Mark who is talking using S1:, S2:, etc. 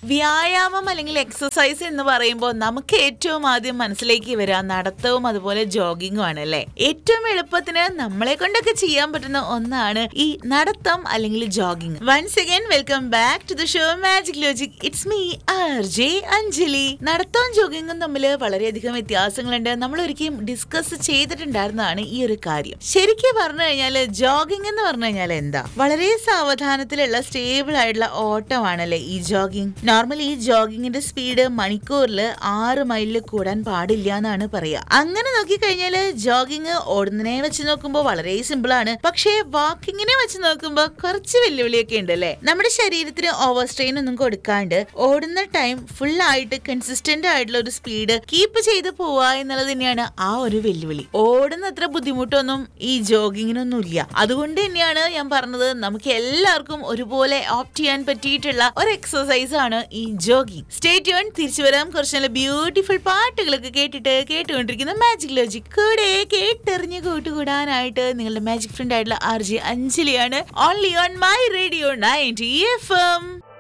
S1: വ്യായാമം അല്ലെങ്കിൽ എക്സസൈസ് എന്ന് പറയുമ്പോൾ നമുക്ക് ഏറ്റവും ആദ്യം മനസ്സിലേക്ക് വരിക നടത്തവും അതുപോലെ ജോഗിങ്ങും ആണ് അല്ലേ ഏറ്റവും എളുപ്പത്തിന് നമ്മളെ കൊണ്ടൊക്കെ ചെയ്യാൻ പറ്റുന്ന ഒന്നാണ് ഈ നടത്തം അല്ലെങ്കിൽ jogging once again welcome back to the show magic logic it's me R J Anjali നടത്തവും ജോഗിങ്ങും തമ്മിൽ വളരെയധികം വ്യത്യാസങ്ങളുണ്ട് നമ്മൾ ഒരിക്കലും ഡിസ്കസ് ചെയ്തിട്ടുണ്ടായിരുന്നതാണ് ഈ ഒരു കാര്യം ശരിക്കും പറഞ്ഞു കഴിഞ്ഞാൽ ജോഗിങ് എന്ന് പറഞ്ഞു കഴിഞ്ഞാൽ എന്താ വളരെ സാവധാനത്തിലുള്ള സ്റ്റേബിൾ ആയിട്ടുള്ള ഓട്ടമാണല്ലേ ഈ ജോഗിങ് നോർമലി ഈ ജോഗിങ്ങിന്റെ സ്പീഡ് മണിക്കൂറിൽ ആറ് മൈലിൽ കൂടാൻ പാടില്ല എന്നാണ് പറയുക അങ്ങനെ നോക്കിക്കഴിഞ്ഞാൽ ജോഗിങ് ഓടുന്നതിനെ വെച്ച് നോക്കുമ്പോൾ വളരെ സിമ്പിൾ ആണ് പക്ഷേ വാക്കിങ്ങിനെ വെച്ച് നോക്കുമ്പോൾ കുറച്ച് വെല്ലുവിളിയൊക്കെ ഉണ്ട് അല്ലേ നമ്മുടെ ശരീരത്തിന് ഓവർ സ്ട്രെയിൻ ഒന്നും കൊടുക്കാണ്ട് ഓടുന്ന ടൈം ഫുൾ ആയിട്ട് കൺസിസ്റ്റന്റ് ആയിട്ടുള്ള ഒരു സ്പീഡ് കീപ്പ് ചെയ്ത് പോവുക എന്നുള്ളത് തന്നെയാണ് ആ ഒരു വെല്ലുവിളി ഓടുന്ന അത്ര ബുദ്ധിമുട്ടൊന്നും ഈ ജോഗിങ്ങിനൊന്നും ഇല്ല അതുകൊണ്ട് തന്നെയാണ് ഞാൻ പറഞ്ഞത് നമുക്ക് എല്ലാവർക്കും ഒരുപോലെ ഓപ്റ്റ് ചെയ്യാൻ പറ്റിയിട്ടുള്ള ഒരു എക്സസൈസ് ആണ് ഈ ജോഗിങ് സ്റ്റേറ്റ് യൂൺ തിരിച്ചു വരാം കുറച്ച് നല്ല ബ്യൂട്ടിഫുൾ പാട്ടുകളൊക്കെ കേട്ടിട്ട് കേട്ടുകൊണ്ടിരിക്കുന്ന മാജിക് ലോജിക് കൂടെ കേട്ടെറിഞ്ഞ് കൂട്ടുകൂടാനായിട്ട് നിങ്ങളുടെ മാജിക് ഫ്രണ്ട് ആയിട്ടുള്ള ആർ ജി അഞ്ജലിയാണ് only on my radio ninety FM M